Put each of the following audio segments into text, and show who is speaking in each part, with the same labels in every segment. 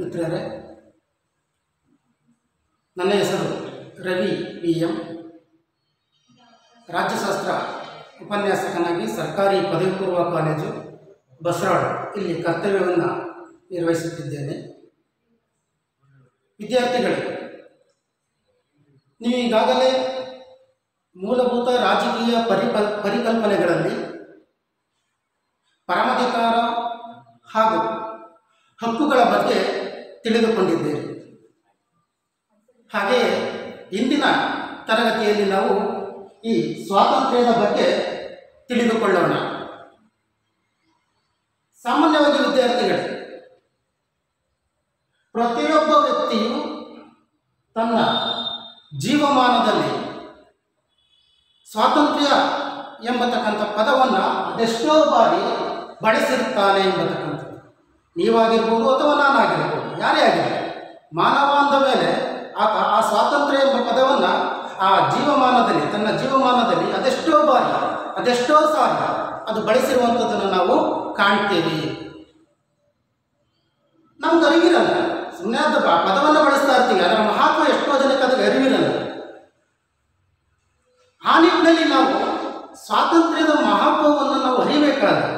Speaker 1: ಮಿತ್ರರೇ ನನ್ನ ಹೆಸರು ರವಿ ವಿ ಎಂ ರಾಜ್ಯಶಾಸ್ತ್ರ ಉಪನ್ಯಾಸಕನಾಗಿ ಸರ್ಕಾರಿ ಪದವಿ ಪೂರ್ವ ಕಾಲೇಜು ಬಸರಾಳು ಇಲ್ಲಿ ಕರ್ತವ್ಯವನ್ನು ನಿರ್ವಹಿಸುತ್ತಿದ್ದೇನೆ ವಿದ್ಯಾರ್ಥಿಗಳು ನೀವು ಈಗಾಗಲೇ ಮೂಲಭೂತ ರಾಜಕೀಯ ಪರಿಕಲ್ ಪರಿಕಲ್ಪನೆಗಳಲ್ಲಿ ಪರಮಾಧಿಕಾರ ಹಾಗೂ ಹಕ್ಕುಗಳ ಬಗ್ಗೆ ತಿಳಿದುಕೊಂಡಿದ್ದೇವೆ ಹಾಗೆಯೇ ಇಂದಿನ ತರಗತಿಯಲ್ಲಿ ನಾವು ಈ ಸ್ವಾತಂತ್ರ್ಯದ ಬಗ್ಗೆ ತಿಳಿದುಕೊಳ್ಳೋಣ ಸಾಮಾನ್ಯವಾಗಿ ವಿದ್ಯಾರ್ಥಿಗಳೇ ಪ್ರತಿಯೊಬ್ಬ ವ್ಯಕ್ತಿಯು ತನ್ನ ಜೀವಮಾನದಲ್ಲಿ ಸ್ವಾತಂತ್ರ್ಯ ಎಂಬತಕ್ಕಂಥ ಪದವನ್ನು ಅದೆಷ್ಟೋ ಬಾರಿ ಬಳಸಿರುತ್ತಾನೆ ಎಂಬತಕ್ಕಂಥದ್ದು ನೀವಾಗಿರ್ಬೋದು ಅಥವಾ ನಾನಾಗಿರ್ಬೋದು ಯಾರೇ ಆಗಿರಲಿ ಮಾನವ ಅಂದ ಮೇಲೆ ಆತ ಆ ಸ್ವಾತಂತ್ರ್ಯ ಎಂಬ ಪದವನ್ನು ಆ ಜೀವಮಾನದಲ್ಲಿ ತನ್ನ ಜೀವಮಾನದಲ್ಲಿ ಅದೆಷ್ಟೋ ಬಾರಿ ಅದೆಷ್ಟೋ ಸಾರಿ ಅದು ಬಳಸಿರುವಂಥದ್ದನ್ನು ನಾವು ಕಾಣ್ತೇವೆ ನಮ್ಗೆ ಅರಿವಿರಲ್ಲ ಸುಮ್ಮನೆ ಅದು ಬ- ಪದವನ್ನು ಬಳಸ್ತಾ ಇರ್ತೀವಿ ಅದರ ಮಹತ್ವ ಎಷ್ಟೋ ಜನಕ್ಕೆ ಅದಕ್ಕೆ ಅರಿವಿರಲ್ಲ ಆ ನಿಟ್ಟಿನಲ್ಲಿ ನಾವು ಸ್ವಾತಂತ್ರ್ಯದ ಮಹತ್ವವನ್ನು ನಾವು ಅರಿಬೇಕಾದ್ರೆ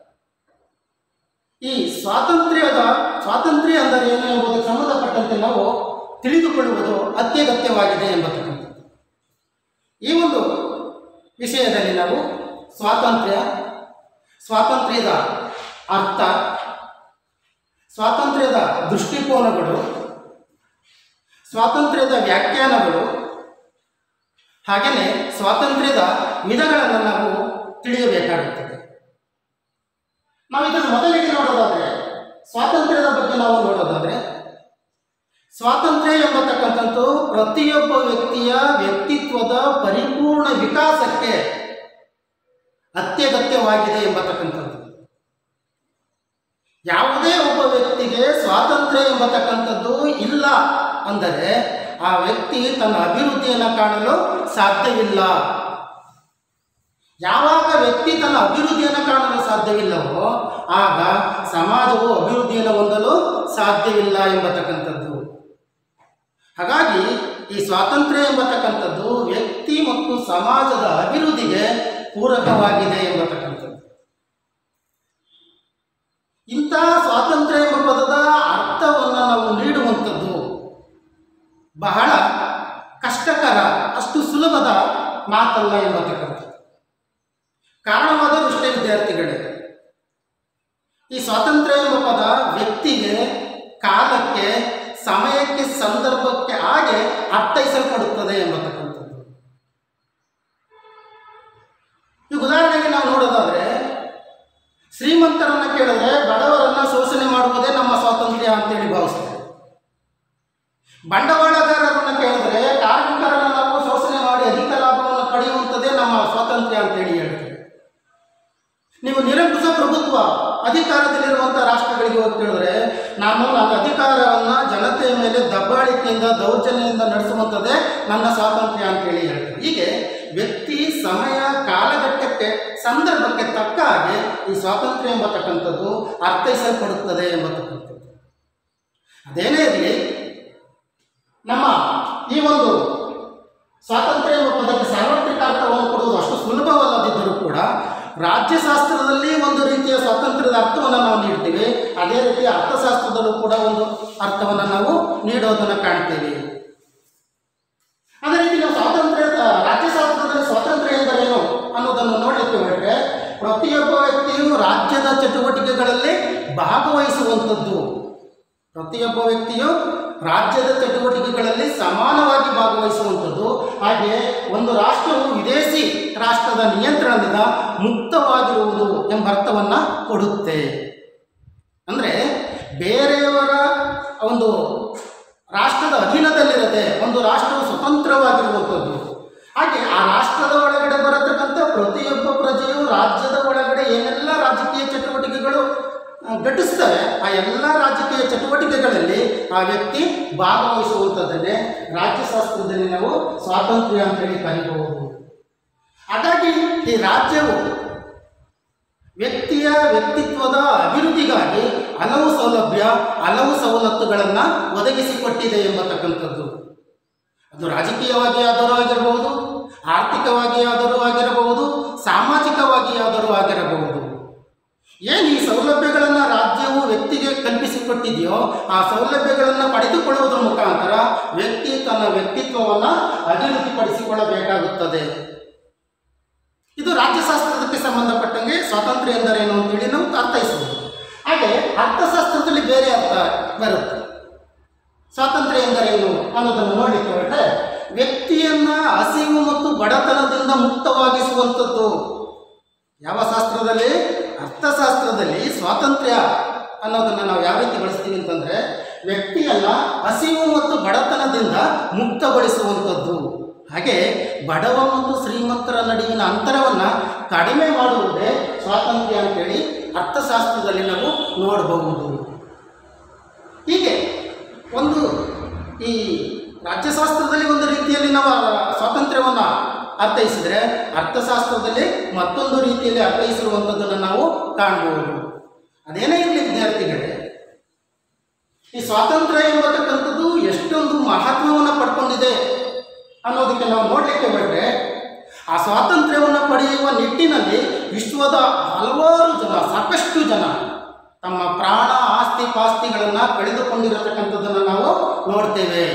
Speaker 1: ಈ ಸ್ವಾತಂತ್ರ್ಯದ ಸ್ವಾತಂತ್ರ್ಯ ಅಂದರೆ ಏನು ಎಂಬುದಕ್ಕೆ ಸಂಬಂಧಪಟ್ಟಂತೆ ನಾವು ತಿಳಿದುಕೊಳ್ಳುವುದು ಅತ್ಯಗತ್ಯವಾಗಿದೆ ಎಂಬತಕ್ಕಂಥದ್ದು ಈ ಒಂದು ವಿಷಯದಲ್ಲಿ ನಾವು ಸ್ವಾತಂತ್ರ್ಯ ಸ್ವಾತಂತ್ರ್ಯದ ಅರ್ಥ ಸ್ವಾತಂತ್ರ್ಯದ ದೃಷ್ಟಿಕೋನಗಳು ಸ್ವಾತಂತ್ರ್ಯದ ವ್ಯಾಖ್ಯಾನಗಳು ಹಾಗೆಯೇ ಸ್ವಾತಂತ್ರ್ಯದ ವಿಧಗಳನ್ನು ನಾವು ತಿಳಿಯಬೇಕಾಗುತ್ತದೆ ನಾವು ಇದನ್ನು ಮೊದಲಿಗೆ ನೋಡೋದಾದರೆ ಸ್ವಾತಂತ್ರ್ಯದ ಬಗ್ಗೆ ನಾವು ನೋಡೋದಾದರೆ ಸ್ವಾತಂತ್ರ್ಯ ಎಂಬತಕ್ಕಂಥದ್ದು ಪ್ರತಿಯೊಬ್ಬ ವ್ಯಕ್ತಿಯ ವ್ಯಕ್ತಿತ್ವದ ಪರಿಪೂರ್ಣ ವಿಕಾಸಕ್ಕೆ ಅತ್ಯಗತ್ಯವಾಗಿದೆ ಎಂಬತಕ್ಕಂಥದ್ದು ಯಾವುದೇ ಒಬ್ಬ ವ್ಯಕ್ತಿಗೆ ಸ್ವಾತಂತ್ರ್ಯ ಎಂಬತಕ್ಕಂಥದ್ದು ಇಲ್ಲ ಅಂದರೆ ಆ ವ್ಯಕ್ತಿ ತನ್ನ ಅಭಿವೃದ್ಧಿಯನ್ನು ಕಾಣಲು ಸಾಧ್ಯವಿಲ್ಲ ಯಾವಾಗ ವ್ಯಕ್ತಿ ತನ್ನ ಅಭಿವೃದ್ಧಿಯನ್ನು ಕಾಣಲು ಸಾಧ್ಯವಿಲ್ಲವೋ ಆಗ ಸಮಾಜವು ಅಭಿವೃದ್ಧಿಯನ್ನು ಹೊಂದಲು ಸಾಧ್ಯವಿಲ್ಲ ಎಂಬತಕ್ಕಂಥದ್ದು ಹಾಗಾಗಿ ಈ ಸ್ವಾತಂತ್ರ್ಯ ಎಂಬತಕ್ಕಂಥದ್ದು ವ್ಯಕ್ತಿ ಮತ್ತು ಸಮಾಜದ ಅಭಿವೃದ್ಧಿಗೆ ಪೂರಕವಾಗಿದೆ ಎಂಬತಕ್ಕಂಥದ್ದು ಇಂಥ ಸ್ವಾತಂತ್ರ್ಯ ಎಂಬ ಪದದ ಅರ್ಥವನ್ನು ನಾವು ನೀಡುವಂಥದ್ದು ಬಹಳ ಕಷ್ಟಕರ ಅಷ್ಟು ಸುಲಭದ ಮಾತಲ್ಲ ಎಂಬತಕ್ಕಂಥದ್ದು ಕಾರಣವಾದರೂ ಅಷ್ಟೇ ವಿದ್ಯಾರ್ಥಿಗಳೇ ಈ ಸ್ವಾತಂತ್ರ್ಯ ಎಂಬ ಪದ ವ್ಯಕ್ತಿಗೆ ಕಾಲಕ್ಕೆ ಸಮಯಕ್ಕೆ ಸಂದರ್ಭಕ್ಕೆ ಹಾಗೆ ಅರ್ಥೈಸಲ್ಪಡುತ್ತದೆ ಎಂಬತಕ್ಕಂಥದ್ದು ಈಗ ಉದಾಹರಣೆಗೆ ನಾವು ನೋಡೋದಾದ್ರೆ ಶ್ರೀಮಂತರನ್ನ ಕೇಳಿದ್ರೆ ಬಡವರನ್ನ ಶೋಷಣೆ ಮಾಡುವುದೇ ನಮ್ಮ ಸ್ವಾತಂತ್ರ್ಯ ಅಂತೇಳಿ ಭಾವಿಸ್ತೇವೆ ಬಂಡವಾಳಗಾರರನ್ನ ಕೇಳಿದ್ರೆ ಕಾರ್ಮಿಕರನ್ನ ನಾವು ಶೋಷಣೆ ಮಾಡಿ ಅಧಿಕ ಲಾಭವನ್ನು ಪಡೆಯುವಂಥದ್ದೇ ನಮ್ಮ ಸ್ವಾತಂತ್ರ್ಯ ಅಂತೇಳಿ ಹೇಳ್ತೇವೆ ನೀವು ನಿರಂಕುಶ ಪ್ರಭುತ್ವ ಅಧಿಕಾರದಲ್ಲಿರುವಂಥ ರಾಷ್ಟ್ರಗಳಿಗೆ ಹೋಗಿ ಕೇಳಿದ್ರೆ ನಾನು ನನ್ನ ಅಧಿಕಾರವನ್ನು ಜನತೆಯ ಮೇಲೆ ದಬ್ಬಾಳಿಕೆಯಿಂದ ದೌರ್ಜನ್ಯದಿಂದ ನಡೆಸುವಂಥದ್ದೇ ನನ್ನ ಸ್ವಾತಂತ್ರ್ಯ ಅಂತೇಳಿ ಹೇಳ್ತಾರೆ ಹೀಗೆ ವ್ಯಕ್ತಿ ಸಮಯ ಕಾಲಘಟ್ಟಕ್ಕೆ ಸಂದರ್ಭಕ್ಕೆ ತಕ್ಕ ಹಾಗೆ ಈ ಸ್ವಾತಂತ್ರ್ಯ ಎಂಬತಕ್ಕಂಥದ್ದು ಅರ್ಥೈಸಲ್ಪಡುತ್ತದೆ ಎಂಬತಕ್ಕಂಥದ್ದು ಅದೇನೇ ಇರಲಿ ನಮ್ಮ ಈ ಒಂದು ಸ್ವಾತಂತ್ರ್ಯ ಎಂಬ ಪದಕ್ಕೆ ಸಾರ್ವತ್ರಿಕ ಅರ್ಥವನ್ನು ಕೊಡುವುದು ಅಷ್ಟು ಸುಲಭವಲ್ಲದಿದ್ದರೂ ಕೂಡ ರಾಜ್ಯಶಾಸ್ತ್ರದಲ್ಲಿ ಒಂದು ರೀತಿಯ ಸ್ವಾತಂತ್ರ್ಯದ ಅರ್ಥವನ್ನು ನಾವು ನೀಡ್ತೀವಿ ಅದೇ ರೀತಿ ಅರ್ಥಶಾಸ್ತ್ರದಲ್ಲೂ ಕೂಡ ಒಂದು ಅರ್ಥವನ್ನು ನಾವು ನೀಡೋದನ್ನು ಕಾಣ್ತೇವೆ ಅದೇ ರೀತಿ ನಾವು ಸ್ವಾತಂತ್ರ್ಯದ ರಾಜ್ಯಶಾಸ್ತ್ರದಲ್ಲಿ ಸ್ವಾತಂತ್ರ್ಯ ಎಂದರೇನು ಅನ್ನೋದನ್ನು ನೋಡಲಿಕ್ಕೆ ಹೊರಟ್ರೆ ಪ್ರತಿಯೊಬ್ಬ ವ್ಯಕ್ತಿಯು ರಾಜ್ಯದ ಚಟುವಟಿಕೆಗಳಲ್ಲಿ ಭಾಗವಹಿಸುವಂಥದ್ದು ಪ್ರತಿಯೊಬ್ಬ ವ್ಯಕ್ತಿಯು ರಾಜ್ಯದ ಚಟುವಟಿಕೆಗಳಲ್ಲಿ ಸಮಾನವಾಗಿ ಭಾಗವಹಿಸುವಂಥದ್ದು ಹಾಗೆ ಒಂದು ರಾಷ್ಟ್ರವು ವಿದೇಶಿ ರಾಷ್ಟ್ರದ ನಿಯಂತ್ರಣದಿಂದ ಮುಕ್ತವಾಗಿರುವುದು ಎಂಬ ಅರ್ಥವನ್ನು ಕೊಡುತ್ತೆ ಅಂದರೆ ಬೇರೆಯವರ ಒಂದು ರಾಷ್ಟ್ರದ ಅಧೀನದಲ್ಲಿರದೆ ಒಂದು ರಾಷ್ಟ್ರವು ಸ್ವತಂತ್ರವಾಗಿರುವಂಥದ್ದು ಹಾಗೆ ಆ ರಾಷ್ಟ್ರದ ಒಳಗಡೆ ಬರತಕ್ಕಂಥ ಪ್ರತಿಯೊಬ್ಬ ಪ್ರಜೆಯು ರಾಜ್ಯದ ಒಳಗಡೆ ಏನೆಲ್ಲ ರಾಜಕೀಯ ಚಟುವಟಿಕೆಗಳು ಆ, ಘಟಿಸ್ತವೆ ಆ ಎಲ್ಲ ರಾಜಕೀಯ ಚಟುವಟಿಕೆಗಳಲ್ಲಿ ಆ ವ್ಯಕ್ತಿ ಭಾಗವಹಿಸುವಂಥದ್ದನ್ನೇ ರಾಜ್ಯಶಾಸ್ತ್ರದಲ್ಲಿ ನಾವು ಸ್ವಾತಂತ್ರ್ಯ ಅಂತೇಳಿ ಕರೀಬಹುದು ಹಾಗಾಗಿ ಈ ರಾಜ್ಯವು ವ್ಯಕ್ತಿಯ ವ್ಯಕ್ತಿತ್ವದ ಅಭಿವೃದ್ಧಿಗಾಗಿ ಹಲವು ಸೌಲಭ್ಯ ಹಲವು ಸವಲತ್ತುಗಳನ್ನು ಒದಗಿಸಿಕೊಟ್ಟಿದೆ ಎಂಬತಕ್ಕಂಥದ್ದು ಅದು ರಾಜಕೀಯವಾಗಿ ಆದರೂ ಆಗಿರಬಹುದು ಆರ್ಥಿಕವಾಗಿ ಆದರೂ ಆಗಿರಬಹುದು ಸಾಮಾಜಿಕವಾಗಿ ಆದರೂ ಆಗಿರಬಹುದು ಏನು ಈ ಸೌಲಭ್ಯಗಳನ್ನು ರಾಜ್ಯವು ವ್ಯಕ್ತಿಗೆ ಕಲ್ಪಿಸಿಕೊಟ್ಟಿದೆಯೋ ಆ ಸೌಲಭ್ಯಗಳನ್ನು ಪಡೆದುಕೊಳ್ಳುವುದರ ಮುಖಾಂತರ ವ್ಯಕ್ತಿ ತನ್ನ ವ್ಯಕ್ತಿತ್ವವನ್ನು ಅಭಿವೃದ್ಧಿಪಡಿಸಿಕೊಳ್ಳಬೇಕಾಗುತ್ತದೆ ಇದು ರಾಜ್ಯಶಾಸ್ತ್ರಕ್ಕೆ ಸಂಬಂಧಪಟ್ಟಂಗೆ ಸ್ವಾತಂತ್ರ್ಯ ಎಂದರೇನು ಅಂತೇಳಿ ನಾವು ಅರ್ಥೈಸಬಹುದು ಹಾಗೆ ಅರ್ಥಶಾಸ್ತ್ರದಲ್ಲಿ ಬೇರೆ ಅರ್ಥ ಬರುತ್ತೆ ಸ್ವಾತಂತ್ರ್ಯ ಎಂದರೇನು ಅನ್ನೋದನ್ನು ನೋಡಲಿಕ್ಕೆ ಹೊರಟ್ರೆ ವ್ಯಕ್ತಿಯನ್ನ ಹಸಿವು ಮತ್ತು ಬಡತನದಿಂದ ಮುಕ್ತವಾಗಿಸುವಂಥದ್ದು ಯಾವ ಶಾಸ್ತ್ರದಲ್ಲಿ ಅರ್ಥಶಾಸ್ತ್ರದಲ್ಲಿ ಸ್ವಾತಂತ್ರ್ಯ ಅನ್ನೋದನ್ನು ನಾವು ಯಾವ ರೀತಿ ಬಳಸ್ತೀವಿ ಅಂತಂದ್ರೆ ವ್ಯಕ್ತಿಯನ್ನ ಹಸಿವು ಮತ್ತು ಬಡತನದಿಂದ ಮುಕ್ತಗೊಳಿಸುವಂಥದ್ದು ಹಾಗೆ ಬಡವ ಮತ್ತು ಶ್ರೀಮಂತರ ನಡುವಿನ ಅಂತರವನ್ನು ಕಡಿಮೆ ಮಾಡುವುದೇ ಸ್ವಾತಂತ್ರ್ಯ ಅಂತೇಳಿ ಅರ್ಥಶಾಸ್ತ್ರದಲ್ಲಿ ನಾವು ನೋಡಬಹುದು ಹೀಗೆ ಒಂದು ಈ ರಾಜ್ಯಶಾಸ್ತ್ರದಲ್ಲಿ ಒಂದು ರೀತಿಯಲ್ಲಿ ನಾವು ಆ ಸ್ವಾತಂತ್ರ್ಯವನ್ನು ಅರ್ಥೈಸಿದರೆ ಅರ್ಥಶಾಸ್ತ್ರದಲ್ಲಿ ಮತ್ತೊಂದು ರೀತಿಯಲ್ಲಿ ಅರ್ಥೈಸಿರುವಂಥದ್ದನ್ನು ನಾವು ಕಾಣಬಹುದು ಅದೇನೇ ಇರಲಿ ವಿದ್ಯಾರ್ಥಿಗಳೇ ಈ ಸ್ವಾತಂತ್ರ್ಯ ಎಂಬತಕ್ಕಂಥದ್ದು ಎಷ್ಟೊಂದು ಮಹತ್ವವನ್ನು ಪಡ್ಕೊಂಡಿದೆ ಅನ್ನೋದಕ್ಕೆ ನಾವು ನೋಡಲಿಕ್ಕೆ ಹೊರಟ್ರೆ ಆ ಸ್ವಾತಂತ್ರ್ಯವನ್ನು ಪಡೆಯುವ ನಿಟ್ಟಿನಲ್ಲಿ ವಿಶ್ವದ ಹಲವಾರು ಜನ ಸಾಕಷ್ಟು ಜನ ತಮ್ಮ ಪ್ರಾಣ ಆಸ್ತಿ ಪಾಸ್ತಿಗಳನ್ನು ಕಳೆದುಕೊಂಡಿರತಕ್ಕಂಥದ್ದನ್ನು ನಾವು ನೋಡ್ತೇವೆ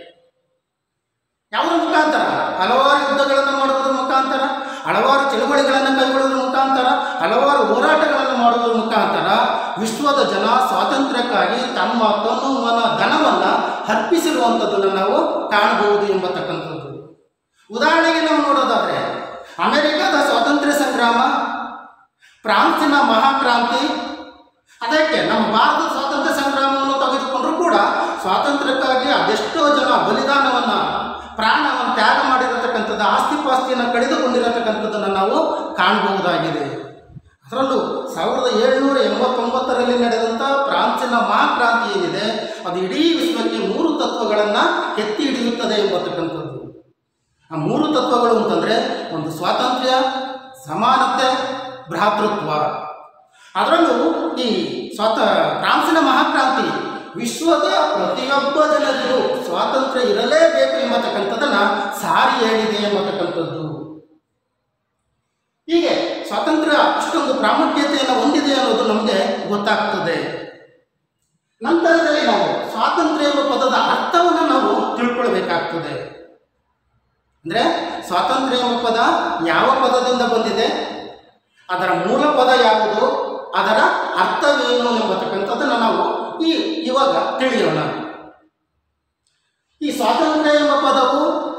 Speaker 1: ಯಾವುದ್ರ ಮುಖಾಂತರ ಹಲವಾರು ಯುದ್ಧಗಳನ್ನು ಮಾಡುವುದರ ಮುಖಾಂತರ ಹಲವಾರು ಚಳುವಳಿಗಳನ್ನು ಕೈಗೊಳ್ಳುವುದರ ಮುಖಾಂತರ ಹಲವಾರು ಹೋರಾಟಗಳನ್ನು ಮಾಡುವುದರ ಮುಖಾಂತರ ವಿಶ್ವದ ಜನ ಸ್ವಾತಂತ್ರ್ಯಕ್ಕಾಗಿ ತಮ್ಮ ತನು ಮನ ಧನವನ್ನು ಅರ್ಪಿಸಿರುವಂಥದ್ದನ್ನು ನಾವು ಕಾಣಬಹುದು ಎಂಬತಕ್ಕಂಥದ್ದು ಉದಾಹರಣೆಗೆ ನಾವು ನೋಡೋದಾದರೆ ಅಮೆರಿಕದ ಸ್ವಾತಂತ್ರ್ಯ ಸಂಗ್ರಾಮ ಫ್ರಾನ್ಸಿನ ಮಹಾಕ್ರಾಂತಿ ಅದಕ್ಕೆ ನಮ್ಮ ಭಾರತದ ಸ್ವಾತಂತ್ರ್ಯ ಸಂಗ್ರಾಮವನ್ನು ತೆಗೆದುಕೊಂಡರೂ ಕೂಡ ಸ್ವಾತಂತ್ರ್ಯಕ್ಕಾಗಿ ಅದೆಷ್ಟೋ ಜನ ಬಲಿದಾನವನ್ನು ಪ್ರಾಣವನ್ನು ತ್ಯಾಗ ಮಾಡಿರತಕ್ಕಂಥದ್ದು ಆಸ್ತಿ ಪಾಸ್ತಿಯನ್ನು ಕಳೆದುಕೊಂಡಿರತಕ್ಕಂಥದ್ದನ್ನು ನಾವು ಕಾಣಬಹುದಾಗಿದೆ ಅದರಲ್ಲೂ ಸಾವಿರದ ಏಳುನೂರ ಎಂಬತ್ತೊಂಬತ್ತರಲ್ಲಿ ನಡೆದಂಥ ಫ್ರಾನ್ಸಿನ ಮಹಾಕ್ರಾಂತಿ ಏನಿದೆ ಅದು ಇಡೀ ವಿಶ್ವಕ್ಕೆ ಮೂರು ತತ್ವಗಳನ್ನು ಎತ್ತಿ ಹಿಡಿಯುತ್ತದೆ ಎಂಬತಕ್ಕಂಥದ್ದು ಆ ಮೂರು ತತ್ವಗಳು ಅಂತಂದರೆ ಒಂದು ಸ್ವಾತಂತ್ರ್ಯ ಸಮಾನತೆ ಭ್ರಾತೃತ್ವ ಅದರಲ್ಲೂ ಈ ಸ್ವಾತ ಫ್ರಾನ್ಸಿನ ಮಹಾಕ್ರಾಂತಿ ವಿಶ್ವದ ಪ್ರತಿಯೊಬ್ಬ ಜನರಿಗೂ ಸ್ವಾತಂತ್ರ್ಯ ಇರಲೇಬೇಕು ಎಂಬತಕ್ಕಂಥದ್ದನ್ನು ಸಾರಿ ಹೇಳಿದೆ ಎಂಬತಕ್ಕಂಥದ್ದು ಹೀಗೆ ಸ್ವಾತಂತ್ರ್ಯ ಅಷ್ಟೊಂದು ಪ್ರಾಮುಖ್ಯತೆಯನ್ನು ಹೊಂದಿದೆ ಅನ್ನೋದು ನಮಗೆ ಗೊತ್ತಾಗ್ತದೆ ನಂತರದಲ್ಲಿ ನಾವು ಸ್ವಾತಂತ್ರ್ಯ ಎಂಬ ಪದದ ಅರ್ಥವನ್ನು ನಾವು ತಿಳ್ಕೊಳ್ಬೇಕಾಗ್ತದೆ ಅಂದರೆ ಸ್ವಾತಂತ್ರ್ಯ ಎಂಬ ಪದ ಯಾವ ಪದದಿಂದ ಬಂದಿದೆ ಅದರ ಮೂಲ ಪದ ಯಾವುದು ಅದರ ಅರ್ಥವೇನು ಎಂಬತಕ್ಕಂಥದ್ದನ್ನು ನಾವು ಈ ಇವಾಗ ತಿಳಿಯೋಣ ಈ ಸ್ವಾತಂತ್ರ್ಯ ಎಂಬ ಪದವು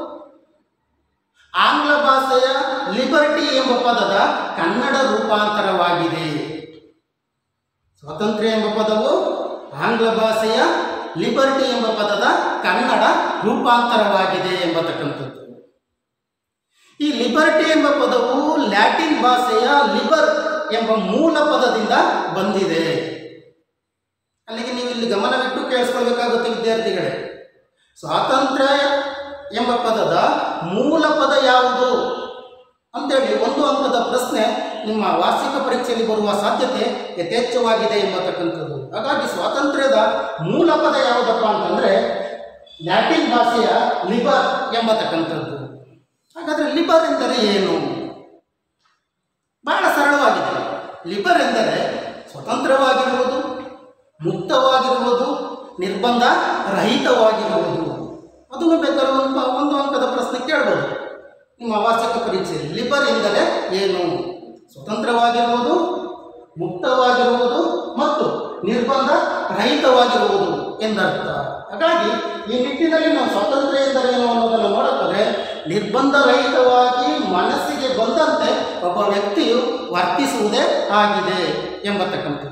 Speaker 1: ಆಂಗ್ಲ ಭಾಷೆಯ ಲಿಬರ್ಟಿ ಎಂಬ ಪದದ ಕನ್ನಡ ರೂಪಾಂತರವಾಗಿದೆ ಸ್ವಾತಂತ್ರ್ಯ ಎಂಬ ಪದವು ಆಂಗ್ಲ ಭಾಷೆಯ ಲಿಬರ್ಟಿ ಎಂಬ ಪದದ ಕನ್ನಡ ರೂಪಾಂತರವಾಗಿದೆ ಎಂಬತಕ್ಕಂಥದ್ದು ಈ ಲಿಬರ್ಟಿ ಎಂಬ ಪದವು ಲ್ಯಾಟಿನ್ ಭಾಷೆಯ ಲಿಬರ್ ಎಂಬ ಮೂಲ ಪದದಿಂದ ಬಂದಿದೆ ಅಲ್ಲಿಗೆ ನೀವು ಇಲ್ಲಿ ಗಮನವಿಟ್ಟು ಕೇಳಿಸ್ಕೊಳ್ಬೇಕಾಗುತ್ತೆ ವಿದ್ಯಾರ್ಥಿಗಳೇ ಸ್ವಾತಂತ್ರ್ಯ ಎಂಬ ಪದದ ಮೂಲ ಪದ ಯಾವುದು ಅಂತೇಳಿ ಒಂದು ಅಂಕದ ಪ್ರಶ್ನೆ ನಿಮ್ಮ ವಾರ್ಷಿಕ ಪರೀಕ್ಷೆಯಲ್ಲಿ ಬರುವ ಸಾಧ್ಯತೆ ಯಥೇಚ್ಛವಾಗಿದೆ ಎಂಬತಕ್ಕಂಥದ್ದು ಹಾಗಾಗಿ ಸ್ವಾತಂತ್ರ್ಯದ ಮೂಲ ಪದ ಯಾವುದಪ್ಪ ಅಂತಂದರೆ ಲ್ಯಾಟಿನ್ ಭಾಷೆಯ ಲಿಬರ್ ಎಂಬತಕ್ಕಂಥದ್ದು ಹಾಗಾದರೆ ಲಿಬರ್ ಎಂದರೆ ಏನು ಬಹಳ ಸರಳವಾಗಿದೆ ಲಿಬರ್ ಎಂದರೆ ಸ್ವತಂತ್ರವಾಗಿರುವುದು ಮುಕ್ತವಾಗಿರುವುದು ನಿರ್ಬಂಧ ರಹಿತವಾಗಿರುವುದು ಅದನ್ನು ಬೇಕಾದ್ರೆ ಒಂದು ಒಂದು ಅಂಕದ ಪ್ರಶ್ನೆ ಕೇಳ್ಬೋದು ನಿಮ್ಮ ವಾರ್ಷಿಕ ಪರೀಕ್ಷೆಯಲ್ಲಿ ಲಿಬರ್ ಎಂದರೆ ಏನು ಸ್ವತಂತ್ರವಾಗಿರುವುದು ಮುಕ್ತವಾಗಿರುವುದು ಮತ್ತು ನಿರ್ಬಂಧ ರಹಿತವಾಗಿರುವುದು ಎಂದರ್ಥ ಹಾಗಾಗಿ ಈ ನಿಟ್ಟಿನಲ್ಲಿ ನಾವು ಸ್ವಾತಂತ್ರ್ಯ ಎಂದರೇನು ಅನ್ನೋದನ್ನು ನೋಡೋದಾದ್ರೆ ನಿರ್ಬಂಧ ರಹಿತವಾಗಿ ಮನಸ್ಸಿಗೆ ಬಂದಂತೆ ಒಬ್ಬ ವ್ಯಕ್ತಿಯು ವರ್ತಿಸುವುದೇ ಆಗಿದೆ ಎಂಬತಕ್ಕಂಥದ್ದು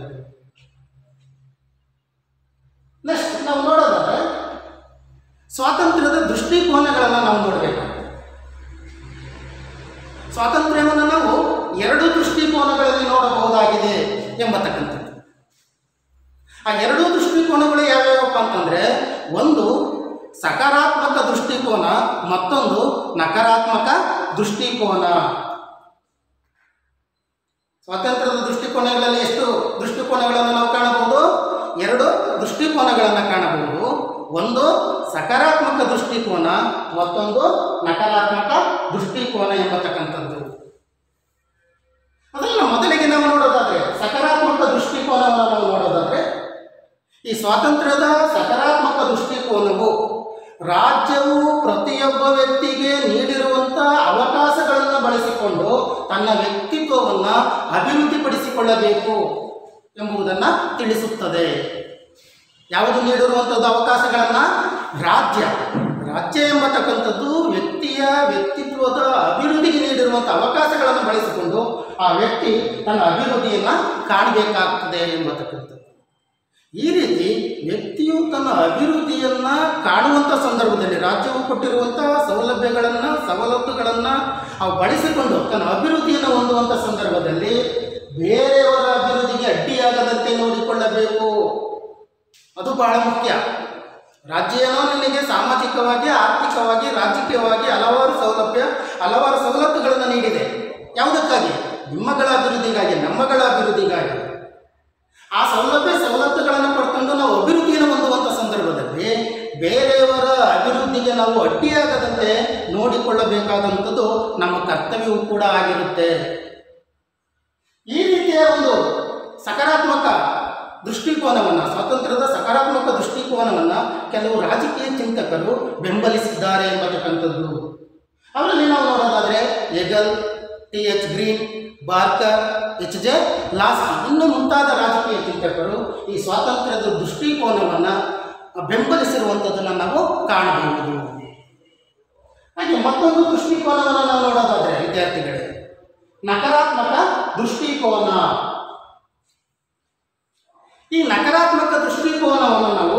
Speaker 1: ನೆಕ್ಸ್ಟ್ ನಾವು ನೋಡೋದಾದ್ರೆ ಸ್ವಾತಂತ್ರ್ಯದ ದೃಷ್ಟಿಕೋನಗಳನ್ನು ನಾವು ನೋಡಬೇಕಾಗ್ತದೆ ಸ್ವಾತಂತ್ರ್ಯವನ್ನು ನಾವು ಎರಡು ದೃಷ್ಟಿಕೋನಗಳಲ್ಲಿ ನೋಡಬಹುದಾಗಿದೆ ಎಂಬತಕ್ಕಂಥದ್ದು ಆ ಎರಡೂ ದೃಷ್ಟಿಕೋನಗಳು ಯಾವ್ಯಾವಪ್ಪ ಅಂತಂದರೆ ಒಂದು ಸಕಾರಾತ್ಮಕ ದೃಷ್ಟಿಕೋನ ಮತ್ತೊಂದು ನಕಾರಾತ್ಮಕ ದೃಷ್ಟಿಕೋನ ಸ್ವಾತಂತ್ರ್ಯದ ದೃಷ್ಟಿಕೋನಗಳಲ್ಲಿ ಎಷ್ಟು ದೃಷ್ಟಿಕೋನಗಳನ್ನು ನಾವು ಕಾಣಬಹುದು ದೃಷ್ಟಿಕೋನಗಳನ್ನು ಕಾಣಬಹುದು ಒಂದು ಸಕಾರಾತ್ಮಕ ದೃಷ್ಟಿಕೋನ ಮತ್ತೊಂದು ನಕಾರಾತ್ಮಕ ದೃಷ್ಟಿಕೋನ ಎಂಬತಕ್ಕಂಥದ್ದು ಅದನ್ನ ಮೊದಲಿಗೆ ನಾವು ನೋಡೋದಾದ್ರೆ ಸಕಾರಾತ್ಮಕ ದೃಷ್ಟಿಕೋನವನ್ನು ನಾವು ನೋಡೋದಾದ್ರೆ ಈ ಸ್ವಾತಂತ್ರ್ಯದ ಸಕಾರಾತ್ಮಕ ದೃಷ್ಟಿಕೋನವು ರಾಜ್ಯವು ಪ್ರತಿಯೊಬ್ಬ ವ್ಯಕ್ತಿಗೆ ನೀಡಿರುವಂಥ ಅವಕಾಶಗಳನ್ನು ಬಳಸಿಕೊಂಡು ತನ್ನ ವ್ಯಕ್ತಿತ್ವವನ್ನು ಅಭಿವೃದ್ಧಿಪಡಿಸಿಕೊಳ್ಳಬೇಕು ಎಂಬುದನ್ನು ತಿಳಿಸುತ್ತದೆ ಯಾವುದು ನೀಡಿರುವಂಥದ್ದು ಅವಕಾಶಗಳನ್ನು ರಾಜ್ಯ ರಾಜ್ಯ ಎಂಬತಕ್ಕಂಥದ್ದು ವ್ಯಕ್ತಿಯ ವ್ಯಕ್ತಿತ್ವದ ಅಭಿವೃದ್ಧಿಗೆ ನೀಡಿರುವಂಥ ಅವಕಾಶಗಳನ್ನು ಬಳಸಿಕೊಂಡು ಆ ವ್ಯಕ್ತಿ ತನ್ನ ಅಭಿವೃದ್ಧಿಯನ್ನು ಕಾಣಬೇಕಾಗ್ತದೆ ಎಂಬತಕ್ಕಂಥದ್ದು ಈ ರೀತಿ ವ್ಯಕ್ತಿಯು ತನ್ನ ಅಭಿವೃದ್ಧಿಯನ್ನ ಕಾಣುವಂಥ ಸಂದರ್ಭದಲ್ಲಿ ರಾಜ್ಯವು ಕೊಟ್ಟಿರುವಂಥ ಸೌಲಭ್ಯಗಳನ್ನು ಸವಲತ್ತುಗಳನ್ನು ಅವು ಬಳಸಿಕೊಂಡು ತನ್ನ ಅಭಿವೃದ್ಧಿಯನ್ನು ಹೊಂದುವಂಥ ಸಂದರ್ಭದಲ್ಲಿ ಬೇರೆಯವರ ಅಭಿವೃದ್ಧಿಗೆ ಅಡ್ಡಿಯಾಗದಂತೆ ನೋಡಿಕೊಳ್ಳಬೇಕು ಅದು ಬಹಳ ಮುಖ್ಯ ರಾಜ್ಯ ಏನೋ ನಿನಗೆ ಸಾಮಾಜಿಕವಾಗಿ ಆರ್ಥಿಕವಾಗಿ ರಾಜಕೀಯವಾಗಿ ಹಲವಾರು ಸೌಲಭ್ಯ ಹಲವಾರು ಸವಲತ್ತುಗಳನ್ನು ನೀಡಿದೆ ಯಾವುದಕ್ಕಾಗಿ ನಿಮ್ಮಗಳ ಅಭಿವೃದ್ಧಿಗಾಗಿ ನಮ್ಮಗಳ ಅಭಿವೃದ್ಧಿಗಾಗಿ ಆ ಸೌಲಭ್ಯ ಸವಲತ್ತುಗಳನ್ನು ಪಡ್ಕೊಂಡು ನಾವು ಅಭಿವೃದ್ಧಿಯನ್ನು ಹೊಂದುವಂಥ ಸಂದರ್ಭದಲ್ಲಿ ಬೇರೆಯವರ ಅಭಿವೃದ್ಧಿಗೆ ನಾವು ಅಡ್ಡಿಯಾಗದಂತೆ ನೋಡಿಕೊಳ್ಳಬೇಕಾದಂಥದ್ದು ನಮ್ಮ ಕರ್ತವ್ಯವೂ ಕೂಡ ಆಗಿರುತ್ತೆ ಈ ರೀತಿಯ ಒಂದು ಸಕಾರಾತ್ಮಕ ದೃಷ್ಟಿಕೋನವನ್ನು ಸ್ವಾತಂತ್ರ್ಯದ ಸಕಾರಾತ್ಮಕ ದೃಷ್ಟಿಕೋನವನ್ನು ಕೆಲವು ರಾಜಕೀಯ ಚಿಂತಕರು ಬೆಂಬಲಿಸಿದ್ದಾರೆ ಎಂಬತಕ್ಕಂಥದ್ದು ಅವರಲ್ಲಿ ನಾವು ನೋಡೋದಾದರೆ Hegel T H Green Barker H J Laski ಇನ್ನು ಮುಂತಾದ ರಾಜಕೀಯ ಚಿಂತಕರು ಈ ಸ್ವಾತಂತ್ರ್ಯದ ದೃಷ್ಟಿಕೋನವನ್ನು ಬೆಂಬಲಿಸಿರುವಂಥದ್ದನ್ನು ನಾವು ಕಾಣಬಹುದು ಹಾಗೆ ಮತ್ತೊಂದು ದೃಷ್ಟಿಕೋನವನ್ನು ನಾವು ನೋಡೋದಾದರೆ ವಿದ್ಯಾರ್ಥಿಗಳೇ ನಕಾರಾತ್ಮಕ ದೃಷ್ಟಿಕೋನ ಈ ನಕಾರಾತ್ಮಕ ದೃಷ್ಟಿಕೋನವನ್ನು ನಾವು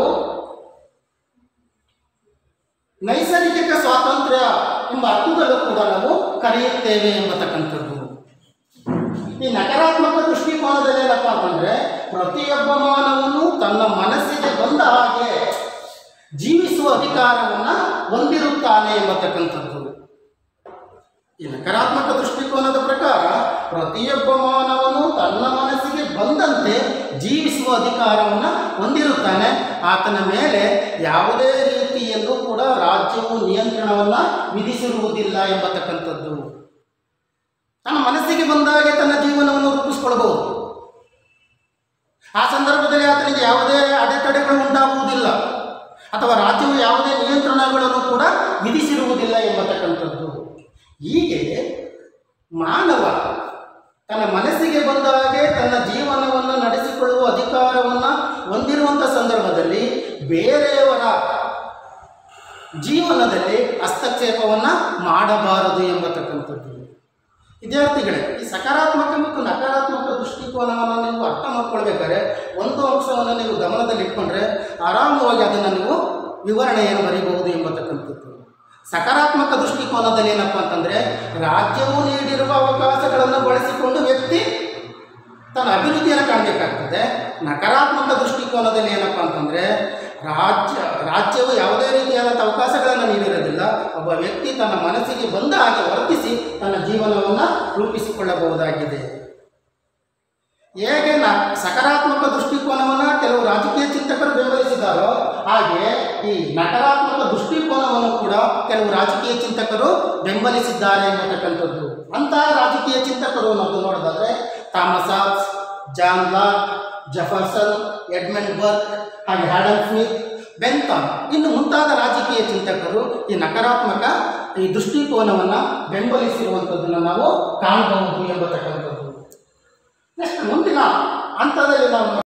Speaker 1: ನೈಸರ್ಗಿಕ ಸ್ವಾತಂತ್ರ್ಯ ಎಂಬ ಅರ್ಥದಲ್ಲೂ ಕೂಡ ನಾವು ಕರೆಯುತ್ತೇವೆ ಎಂಬತಕ್ಕಂಥದ್ದು ಈ ನಕಾರಾತ್ಮಕ ದೃಷ್ಟಿಕೋನದಲ್ಲಿ ಏನಪ್ಪ ಅಂತಂದ್ರೆ ಪ್ರತಿಯೊಬ್ಬ ಮಾನವನು ತನ್ನ ಮನಸ್ಸಿಗೆ ಬಂದ ಹಾಗೆ ಜೀವಿಸುವ ಅಧಿಕಾರವನ್ನು ಹೊಂದಿರುತ್ತಾನೆ ಎಂಬತಕ್ಕಂಥದ್ದು ಈ ನಕಾರಾತ್ಮಕ ದೃಷ್ಟಿಕೋನದ ಪ್ರಕಾರ ಪ್ರತಿಯೊಬ್ಬ ಮಾನವನು ತನ್ನ ಮನಸ್ಸಿಗೆ ಬಂದಂತೆ ಜೀವಿಸುವ ಅಧಿಕಾರವನ್ನು ಹೊಂದಿರುತ್ತಾನೆ ಆತನ ಮೇಲೆ ಯಾವುದೇ ರೀತಿಯಲ್ಲೂ ಕೂಡ ರಾಜ್ಯವು ನಿಯಂತ್ರಣವನ್ನು ವಿಧಿಸಿರುವುದಿಲ್ಲ ಎಂಬತಕ್ಕಂಥದ್ದು ತನ್ನ ಮನಸ್ಸಿಗೆ ಬಂದಾಗೆ ತನ್ನ ಜೀವನವನ್ನು ರೂಪಿಸಿಕೊಳ್ಳಬಹುದು ಆ ಸಂದರ್ಭದಲ್ಲಿ ಆತನಿಗೆ ಯಾವುದೇ ಅಡೆತಡೆಗಳು ಉಂಟಾಗುವುದಿಲ್ಲ ಅಥವಾ ರಾಜ್ಯವು ಯಾವುದೇ ನಿಯಂತ್ರಣಗಳನ್ನು ಕೂಡ ವಿಧಿಸಿರುವುದಿಲ್ಲ ಎಂಬತಕ್ಕಂಥದ್ದು ಹೀಗೆ ಮಾನವ ತನ್ನ ಮನಸ್ಸಿಗೆ ಬಂದ ಹಾಗೆ ತನ್ನ ಜೀವನವನ್ನು ನಡೆಸಿಕೊಳ್ಳುವ ಅಧಿಕಾರವನ್ನು ಹೊಂದಿರುವಂಥ ಸಂದರ್ಭದಲ್ಲಿ ಬೇರೆಯವರ ಜೀವನದಲ್ಲಿ ಹಸ್ತಕ್ಷೇಪವನ್ನು ಮಾಡಬಾರದು ಎಂಬತಕ್ಕಂಥದ್ದು ವಿದ್ಯಾರ್ಥಿಗಳೇ ಈ ಸಕಾರಾತ್ಮಕ ಮತ್ತು ನಕಾರಾತ್ಮಕ ದೃಷ್ಟಿಕೋನವನ್ನು ನೀವು ಅರ್ಥ ಮಾಡ್ಕೊಳ್ಬೇಕಾದ್ರೆ ಒಂದು ಅಂಶವನ್ನು ನೀವು ಗಮನದಲ್ಲಿ ಇಟ್ಕೊಂಡ್ರೆ ಆರಾಮವಾಗಿ ಅದನ್ನು ನೀವು ವಿವರಣೆಯನ್ನು ಬರೀಬಹುದು ಎಂಬತಕ್ಕಂಥದ್ದು ಸಕಾರಾತ್ಮಕ ದೃಷ್ಟಿಕೋನದಲ್ಲಿ ಏನಪ್ಪ ಅಂತಂದರೆ ರಾಜ್ಯವು ನೀಡಿರುವ ಅವಕಾಶಗಳನ್ನು ಬಳಸಿಕೊಂಡು ವ್ಯಕ್ತಿ ತನ್ನ ಅಭಿವೃದ್ಧಿಯನ್ನು ಕಾಣಬೇಕಾಗ್ತದೆ ನಕಾರಾತ್ಮಕ ದೃಷ್ಟಿಕೋನದಲ್ಲಿ ಏನಪ್ಪ ಅಂತಂದರೆ ರಾಜ್ಯ ರಾಜ್ಯವು ಯಾವುದೇ ರೀತಿಯಾದಂಥ ಅವಕಾಶಗಳನ್ನು ನೀಡಿರೋದಿಲ್ಲ ಒಬ್ಬ ವ್ಯಕ್ತಿ ತನ್ನ ಮನಸ್ಸಿಗೆ ಬಂದ ಹಾಗೆ ವರ್ತಿಸಿ ತನ್ನ ಜೀವನವನ್ನು ರೂಪಿಸಿಕೊಳ್ಳಬಹುದಾಗಿದೆ ಹೇಗೆ ನ ಸಕಾರಾತ್ಮಕ ದೃಷ್ಟಿಕೋನವನ್ನು ಕೆಲವು ರಾಜಕೀಯ ಚಿಂತಕರು ಬೆಂಬಲಿಸಿದ್ದಾರೋ ಹಾಗೆ ಈ ನಕಾರಾತ್ಮಕ ದೃಷ್ಟಿಕೋನವನ್ನು ಕೂಡ ಕೆಲವು ರಾಜಕೀಯ ಚಿಂತಕರು ಬೆಂಬಲಿಸಿದ್ದಾರೆ ಎಂಬತಕ್ಕಂಥದ್ದು ಅಂತಹ ರಾಜಕೀಯ ಚಿಂತಕರು ಅನ್ನೋದು ನೋಡೋದಾದ್ರೆ Thomas Hobbes John Locke Jefferson Edmund Burke ಹಾಗೆ ಹ್ಯಾಡಲ್ ಸ್ಮಿತ್ ಬೆಂತಾನ್ ಇನ್ನು ಮುಂತಾದ ರಾಜಕೀಯ ಚಿಂತಕರು ಈ ನಕಾರಾತ್ಮಕ ಈ ದೃಷ್ಟಿಕೋನವನ್ನು ಬೆಂಬಲಿಸಿರುವಂಥದ್ದನ್ನು ನಾವು ಕಾಣಬಹುದು ಎಂಬತಕ್ಕಂಥದ್ದು ನೆಕ್ಸ್ಟ್ ಮುಂದಿನ ಹಂತದಲ್ಲಿ ನಾವು